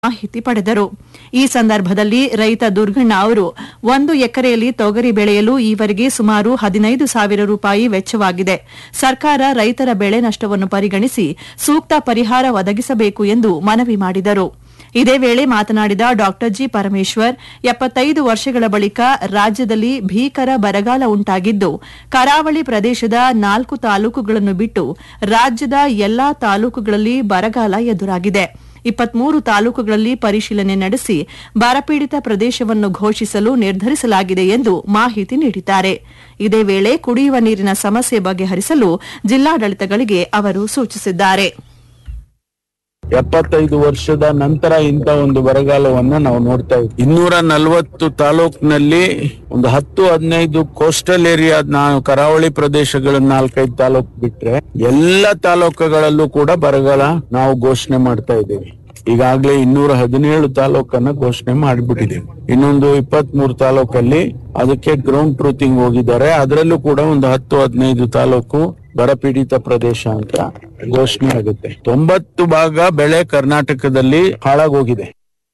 ಮಾಹಿತಿ ಪಡೆದರು ಈ ಸಂದರ್ಭದಲ್ಲಿ ರೈತ ದುರ್ಗಣ್ಣ ಅವರು ಒಂದು ಎಕರೆಯಲ್ಲಿ ತೊಗರಿ ಬೆಳೆಯಲು ಈವರೆಗೆ ಸುಮಾರು ಹದಿನೈದು ಸಾವಿರ ರೂಪಾಯಿ ವೆಚ್ಚವಾಗಿದೆ ಸರ್ಕಾರ ರೈತರ ಬೆಳೆ ನಷ್ಟವನ್ನು ಪರಿಗಣಿಸಿ ಸೂಕ್ತ ಪರಿಹಾರ ಒದಗಿಸಬೇಕು ಎಂದು ಮನವಿ ಮಾಡಿದರು ಇದೇ ವೇಳೆ ಮಾತನಾಡಿದ ಡಾ ಜಿ ಪರಮೇಶ್ವರ್ ಎಪ್ಪತ್ತೈದು ವರ್ಷಗಳ ಬಳಿಕ ರಾಜ್ಯದಲ್ಲಿ ಭೀಕರ ಬರಗಾಲ ಉಂಟಾಗಿದ್ದು ಕರಾವಳಿ ಪ್ರದೇಶದ ನಾಲ್ಕು ತಾಲೂಕುಗಳನ್ನು ಬಿಟ್ಟು ರಾಜ್ಯದ ಎಲ್ಲಾ ತಾಲೂಕುಗಳಲ್ಲಿ ಬರಗಾಲ ಎದುರಾಗಿದೆ ಇಪ್ಪತ್ಮೂರು ತಾಲೂಕುಗಳಲ್ಲಿ ಪರಿಶೀಲನೆ ನಡೆಸಿ ಬರಪೀಡಿತ ಪ್ರದೇಶವನ್ನು ಘೋಷಿಸಲು ನಿರ್ಧರಿಸಲಾಗಿದೆ ಎಂದು ಮಾಹಿತಿ ನೀಡಿದ್ದಾರೆ ಇದೇ ವೇಳೆ ಕುಡಿಯುವ ನೀರಿನ ಸಮಸ್ಯೆ ಬಗೆಹರಿಸಲು ಜಿಲ್ಲಾಡಳಿತಗಳಿಗೆ ಅವರು ಸೂಚಿಸಿದ್ದಾರೆ ಎಪ್ಪತ್ತೈದು ವರ್ಷದ ನಂತರ ಇಂತ ಒಂದು ಬರಗಾಲವನ್ನ ನಾವು ನೋಡ್ತಾ ಇದ್ದೀವಿ ಇನ್ನೂರ ನಲವತ್ತು ತಾಲೂಕಿನಲ್ಲಿ ಒಂದು ಹತ್ತು ಹದಿನೈದು ಕೋಸ್ಟಲ್ ಏರಿಯಾ ನಾವು ಕರಾವಳಿ ಪ್ರದೇಶಗಳ ನಾಲ್ಕೈದು ತಾಲೂಕು ಬಿಟ್ರೆ ಎಲ್ಲ ತಾಲೂಕುಗಳಲ್ಲೂ ಕೂಡ ಬರಗಾಲ ನಾವು ಘೋಷಣೆ ಮಾಡ್ತಾ ಇದ್ದೀವಿ ಈಗಾಗಲೇ ಇನ್ನೂರ ಹದಿನೇಳು ತಾಲೂಕನ್ನ ಘೋಷಣೆ ಮಾಡಿಬಿಟ್ಟಿದ್ದೀವಿ ಇನ್ನೊಂದು ಇಪ್ಪತ್ತ್ ಮೂರು ತಾಲೂಕಲ್ಲಿ ಅದಕ್ಕೆ ಗ್ರೌಂಡ್ ಟ್ರೂತಿಂಗ್ ಹೋಗಿದ್ದಾರೆ ಅದರಲ್ಲೂ ಕೂಡ ಒಂದು ಹತ್ತು ಹದಿನೈದು ತಾಲೂಕು ಬರಪೀಡಿತ ಪ್ರದೇಶ ಅಂತ ಘೋಷಣೆ ಆಗುತ್ತೆ ತೊಂಬತ್ತು ಭಾಗ ಬೆಳೆ ಕರ್ನಾಟಕದಲ್ಲಿ ಹಾಳಾಗೋಗಿದೆ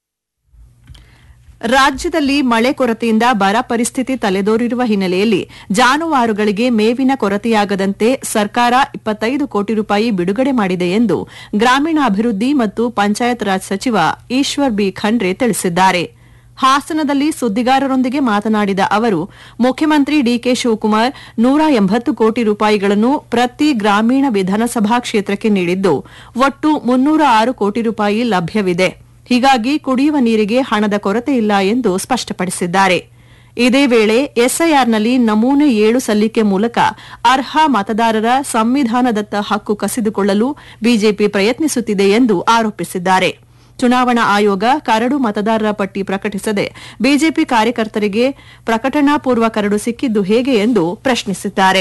ರಾಜ್ಯದಲ್ಲಿ ಮಳೆ ಕೊರತೆಯಿಂದ ಬರ ಪರಿಸ್ಥಿತಿ ತಲೆದೋರಿರುವ ಹಿನ್ನೆಲೆಯಲ್ಲಿ ಜಾನುವಾರುಗಳಿಗೆ ಮೇವಿನ ಕೊರತೆಯಾಗದಂತೆ ಸರ್ಕಾರ ಇಪ್ಪತ್ತೈದು ಕೋಟಿ ರೂಪಾಯಿ ಬಿಡುಗಡೆ ಮಾಡಿದೆ ಎಂದು ಗ್ರಾಮೀಣಾಭಿವೃದ್ಧಿ ಮತ್ತು ಪಂಚಾಯತ್ ರಾಜ್ ಸಚಿವ ಈಶ್ವರ್ ಬಿ ಖಂಡ್ರೆ ತಿಳಿಸಿದ್ದಾರೆ ಹಾಸನದಲ್ಲಿ ಸುದ್ದಿಗಾರರೊಂದಿಗೆ ಮಾತನಾಡಿದ ಅವರು ಮುಖ್ಯಮಂತ್ರಿ ಡಿಕೆ ಶಿವಕುಮಾರ್ ನೂರ ಎಂಬತ್ತು ಕೋಟಿ ರೂಪಾಯಿಗಳನ್ನು ಪ್ರತಿ ಗ್ರಾಮೀಣ ವಿಧಾನಸಭಾ ಕ್ಷೇತ್ರಕ್ಕೆ ನೀಡಿದ್ದು ಒಟ್ಟು ಮುನ್ನೂರ ಆರು ಕೋಟಿ ರೂಪಾಯಿ ಲಭ್ಯವಿದೆ ಹೀಗಾಗಿ ಕುಡಿಯುವ ನೀರಿಗೆ ಹಣದ ಕೊರತೆ ಇಲ್ಲ ಎಂದು ಸ್ಪಷ್ಟಪಡಿಸಿದ್ದಾರೆ ಇದೇ ವೇಳೆ ಎಸ್ಐಆರ್ನಲ್ಲಿ ನಮೂನೆ ಏಳು ಸಲ್ಲಿಕೆ ಮೂಲಕ ಅರ್ಹ ಮತದಾರರ ಸಂವಿಧಾನದತ್ತ ಹಕ್ಕು ಕಸಿದುಕೊಳ್ಳಲು ಬಿಜೆಪಿ ಪ್ರಯತ್ನಿಸುತ್ತಿದೆ ಎಂದು ಆರೋಪಿಸಿದ್ದಾರೆ ಚುನಾವಣಾ ಆಯೋಗ ಕರಡು ಮತದಾರರ ಪಟ್ಟಿ ಪ್ರಕಟಿಸದೆ ಬಿಜೆಪಿ ಕಾರ್ಯಕರ್ತರಿಗೆ ಪ್ರಕಟಣಾ ಪೂರ್ವ ಕರಡು ಸಿಕ್ಕಿದ್ದು ಹೇಗೆ ಎಂದು ಪ್ರಶ್ನಿಸಿದ್ದಾರೆ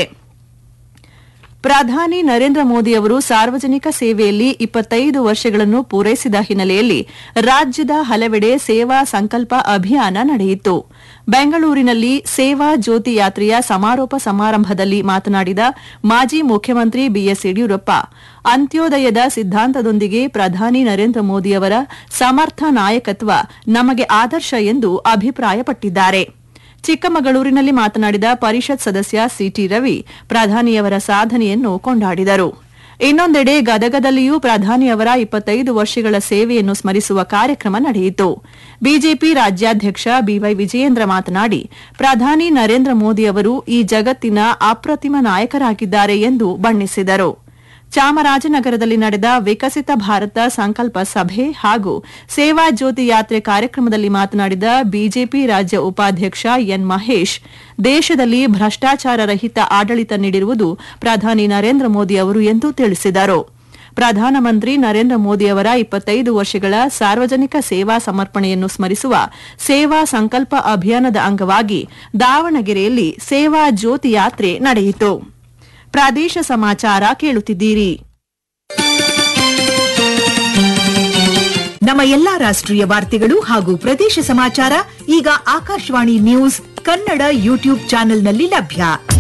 ಪ್ರಧಾನಿ ನರೇಂದ್ರ ಮೋದಿ ಅವರು ಸಾರ್ವಜನಿಕ ಸೇವೆಯಲ್ಲಿ ಇಪ್ಪತ್ತೈದು ವರ್ಷಗಳನ್ನು ಪೂರೈಸಿದ ಹಿನ್ನೆಲೆಯಲ್ಲಿ ರಾಜ್ಯದ ಹಲವೆಡೆ ಸೇವಾ ಸಂಕಲ್ಪ ಅಭಿಯಾನ ನಡೆಯಿತು ಬೆಂಗಳೂರಿನಲ್ಲಿ ಸೇವಾ ಜ್ಯೋತಿ ಯಾತ್ರೆಯ ಸಮಾರೋಪ ಸಮಾರಂಭದಲ್ಲಿ ಮಾತನಾಡಿದ ಮಾಜಿ ಮುಖ್ಯಮಂತ್ರಿ ಬಿಎಸ್ ಯಡಿಯೂರಪ್ಪ ಅಂತ್ಯೋದಯದ ಸಿದ್ಧಾಂತದೊಂದಿಗೆ ಪ್ರಧಾನಿ ನರೇಂದ್ರ ಮೋದಿಯವರ ಸಮರ್ಥ ನಾಯಕತ್ವ ನಮಗೆ ಆದರ್ಶ ಎಂದು ಅಭಿಪ್ರಾಯಪಟ್ಟಿದ್ದಾರೆ ಚಿಕ್ಕಮಗಳೂರಿನಲ್ಲಿ ಮಾತನಾಡಿದ ಪರಿಷತ್ ಸದಸ್ಯ ಸಿಟಿ ರವಿ ಪ್ರಧಾನಿಯವರ ಸಾಧನೆಯನ್ನು ಕೊಂಡಾಡಿದರು ಇನ್ನೊಂದೆಡೆ ಗದಗದಲ್ಲಿಯೂ ಪ್ರಧಾನಿಯವರ ಇಪ್ಪತ್ತೈದು ವರ್ಷಗಳ ಸೇವೆಯನ್ನು ಸ್ಮರಿಸುವ ಕಾರ್ಯಕ್ರಮ ನಡೆಯಿತು ಬಿಜೆಪಿ ರಾಜ್ಯಾಧ್ಯಕ್ಷ ಬಿವೈ ವಿಜಯೇಂದ್ರ ಮಾತನಾಡಿ ಪ್ರಧಾನಿ ನರೇಂದ್ರ ಮೋದಿ ಅವರು ಈ ಜಗತ್ತಿನ ಅಪ್ರತಿಮ ನಾಯಕರಾಗಿದ್ದಾರೆ ಎಂದು ಬಣ್ಣಿಸಿದರು ಚಾಮರಾಜನಗರದಲ್ಲಿ ನಡೆದ ವಿಕಸಿತ ಭಾರತ ಸಂಕಲ್ಪ ಸಭೆ ಹಾಗೂ ಸೇವಾ ಜ್ಯೋತಿ ಯಾತ್ರೆ ಕಾರ್ಯಕ್ರಮದಲ್ಲಿ ಮಾತನಾಡಿದ ಬಿಜೆಪಿ ರಾಜ್ಯ ಉಪಾಧ್ಯಕ್ಷ ಎನ್ ಮಹೇಶ್ ದೇಶದಲ್ಲಿ ಭ್ರಷ್ಟಾಚಾರ ರಹಿತ ಆಡಳಿತ ನೀಡಿರುವುದು ಪ್ರಧಾನಿ ನರೇಂದ್ರ ಮೋದಿ ಅವರು ಎಂದು ತಿಳಿಸಿದರು ಪ್ರಧಾನಮಂತ್ರಿ ನರೇಂದ್ರ ಮೋದಿ ಅವರ ಇಪ್ಪತ್ತೈದು ವರ್ಷಗಳ ಸಾರ್ವಜನಿಕ ಸೇವಾ ಸಮರ್ಪಣೆಯನ್ನು ಸ್ಮರಿಸುವ ಸೇವಾ ಸಂಕಲ್ಪ ಅಭಿಯಾನದ ಅಂಗವಾಗಿ ದಾವಣಗೆರೆಯಲ್ಲಿ ಸೇವಾ ಜ್ಯೋತಿ ಯಾತ್ರೆ ನಡೆಯಿತು ಪ್ರಾದೇಶ ಸಮಾಚಾರ ಕೇಳುತ್ತಿದ್ದೀರಿ ನಮ್ಮ ಎಲ್ಲಾ ರಾಷ್ಟ್ರೀಯ ವಾರ್ತೆಗಳು ಹಾಗೂ ಪ್ರದೇಶ ಸಮಾಚಾರ ಈಗ ಆಕಾಶವಾಣಿ ನ್ಯೂಸ್ ಕನ್ನಡ ಯೂಟ್ಯೂಬ್ ಚಾನೆಲ್ನಲ್ಲಿ ಲಭ್ಯ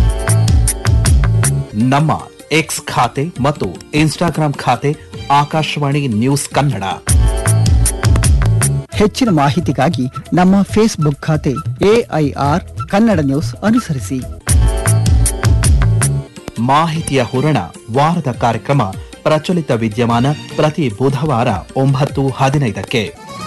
ನಮ್ಮ ಎಕ್ಸ್ ಖಾತೆ ಮತ್ತು ಇನ್ಸ್ಟಾಗ್ರಾಂ ಖಾತೆ ಆಕಾಶವಾಣಿ ನ್ಯೂಸ್ ಕನ್ನಡ ಹೆಚ್ಚಿನ ಮಾಹಿತಿಗಾಗಿ ನಮ್ಮ ಫೇಸ್ಬುಕ್ ಖಾತೆ ಎಐಆರ್ ಕನ್ನಡ ನ್ಯೂಸ್ ಅನುಸರಿಸಿ ಮಾಹಿತಿಯ ಹೂರಣ ವಾರದ ಕಾರ್ಯಕ್ರಮ ಪ್ರಚಲಿತ ವಿದ್ಯಮಾನ ಪ್ರತಿ ಬುಧವಾರ ಒಂಬತ್ತು ಹದಿನೈದಕ್ಕೆ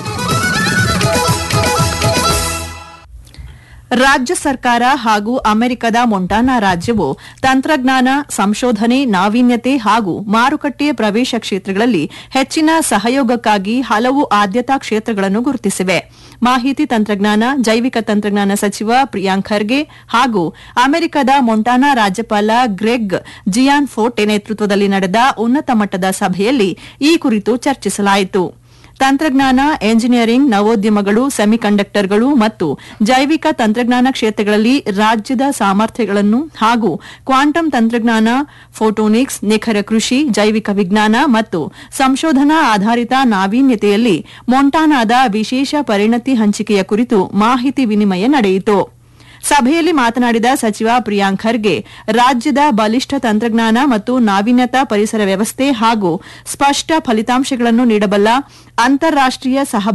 ರಾಜ್ಯ ಸರ್ಕಾರ ಹಾಗೂ ಅಮೆರಿಕದ ಮೊಂಟಾನಾ ರಾಜ್ಯವು ತಂತ್ರಜ್ಞಾನ ಸಂಶೋಧನೆ ನಾವೀನ್ಯತೆ ಹಾಗೂ ಮಾರುಕಟ್ಟೆ ಪ್ರವೇಶ ಕ್ಷೇತ್ರಗಳಲ್ಲಿ ಹೆಚ್ಚಿನ ಸಹಯೋಗಕ್ಕಾಗಿ ಹಲವು ಆದ್ಯತಾ ಕ್ಷೇತ್ರಗಳನ್ನು ಗುರುತಿಸಿವೆ ಮಾಹಿತಿ ತಂತ್ರಜ್ಞಾನ ಜೈವಿಕ ತಂತ್ರಜ್ಞಾನ ಸಚಿವ ಪ್ರಿಯಾಂಕ್ ಖರ್ಗೆ ಹಾಗೂ ಅಮೆರಿಕದ ಮೊಂಟಾನಾ ರಾಜ್ಯಪಾಲ ಗ್ರೆಗ್ ಜಿಯಾನ್ ಫೋರ್ಟೆ ನೇತೃತ್ವದಲ್ಲಿ ನಡೆದ ಉನ್ನತ ಮಟ್ಟದ ಸಭೆಯಲ್ಲಿ ಈ ಕುರಿತು ಚರ್ಚಿಸಲಾಯಿತು ತಂತ್ರಜ್ಞಾನ ಎಂಜಿನಿಯರಿಂಗ್ ನವೋದ್ಯಮಗಳು ಸೆಮಿಕಂಡಕ್ಟರ್ಗಳು ಮತ್ತು ಜೈವಿಕ ತಂತ್ರಜ್ಞಾನ ಕ್ಷೇತ್ರಗಳಲ್ಲಿ ರಾಜ್ಯದ ಸಾಮರ್ಥ್ಯಗಳನ್ನು ಹಾಗೂ ಕ್ವಾಂಟಮ್ ತಂತ್ರಜ್ಞಾನ ಫೋಟೋನಿಕ್ಸ್ ನಿಖರ ಕೃಷಿ ಜೈವಿಕ ವಿಜ್ಞಾನ ಮತ್ತು ಸಂಶೋಧನಾ ಆಧಾರಿತ ನಾವೀನ್ಯತೆಯಲ್ಲಿ ಮೊಂಟಾನಾದ ವಿಶೇಷ ಪರಿಣತಿ ಹಂಚಿಕೆಯ ಕುರಿತು ಮಾಹಿತಿ ವಿನಿಮಯ ನಡೆಯಿತು ಸಭೆಯಲ್ಲಿ ಮಾತನಾಡಿದ ಸಚಿವ ಪ್ರಿಯಾಂಕ್ ಖರ್ಗೆ ರಾಜ್ಯದ ಬಲಿಷ್ಠ ತಂತ್ರಜ್ಞಾನ ಮತ್ತು ನಾವೀನ್ಯತಾ ಪರಿಸರ ವ್ಯವಸ್ಥೆ ಹಾಗೂ ಸ್ಪಷ್ಟ ಫಲಿತಾಂಶಗಳನ್ನು ನೀಡಬಲ್ಲ ಅಂತಾರಾಷ್ಟೀಯ ಸಹಭಾಗಿ